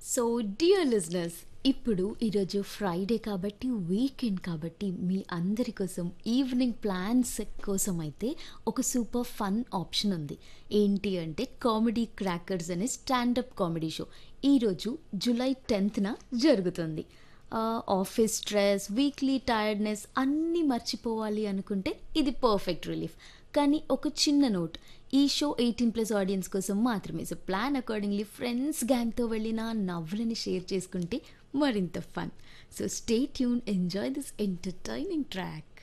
so dear listeners ఇప్పుడు ఈరోజు Friday కాబట్టి వీకెండ్ కాబట్టి మీ అందరి కోసం ఈవినింగ్ ప్లాన్స్ కోసం అయితే ఒక సూపర్ ఫన్ ఆప్షన్ ఉంది ఏంటి అంటే కామెడీ క్రాకర్స్ అనే స్టాండప్ కామెడీ షో ఈరోజు జూలై టెన్త్న జరుగుతుంది ఆ, ఆఫీస్ స్ట్రెస్ వీక్లీ టైర్డ్నెస్ అన్నీ మర్చిపోవాలి అనుకుంటే ఇది పర్ఫెక్ట్ రిలీఫ్ కానీ ఒక చిన్న నోట్ ఈ షో ఎయిటీన్ ప్లస్ ఆడియన్స్ కోసం మాత్రమే సో ప్లాన్ అకార్డింగ్లీ ఫ్రెండ్స్ గ్యాంగ్తో వెళ్ళిన నవ్వులని షేర్ చేసుకుంటే మరింత fun so stay tune enjoy this entertaining track